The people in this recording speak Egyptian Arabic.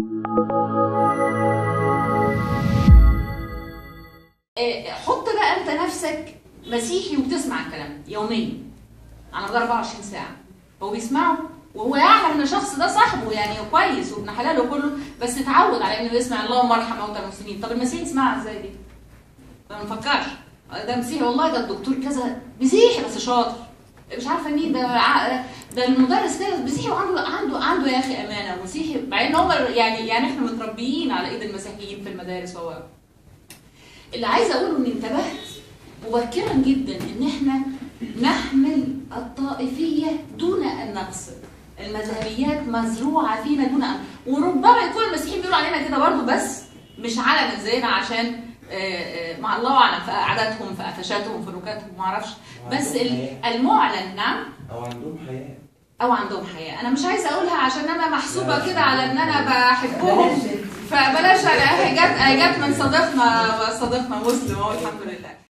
آه، حط بقى انت نفسك مسيحي وبتسمع الكلام يوميا على مدار 24 ساعه هو بيسمعه وهو يعلم ان الشخص ده صاحبه يعني كويس وابن حلال وكله بس اتعود على انه يسمع اللهم ارحم موتى المسلمين طب المسيحي يسمعها ازاي دي؟ ما نفكرش ده مسيحي والله ده الدكتور كذا مسيحي بس شاطر مش عارفه مين ده ع- ده المدرس كده مسيحي وعنده عنده عنده يا اخي امانه مسيحي مع ان هم يعني يعني احنا متربيين على ايد المسيحيين في المدارس و اللي عايزه اقوله اني انتبهت مبكرا جدا ان احنا نحمل الطائفيه دون ان نقصد المذهبيات مزروعه فينا دون ان وربما يكون المسيحيين بيقولوا علينا كده برضه بس مش علنا زينا عشان آه، آه، مع الله اعلم في عاداتهم في قفشاتهم في نكاتهم ما اعرفش بس ال- المعلن نعم او عندهم حياه او عندهم حياه انا مش عايزه اقولها عشان انا محسوبه كده على ان انا بحبهم فبلاش انا هي جت هي جت من صديقنا صديقنا مسلم اهو الحمد لله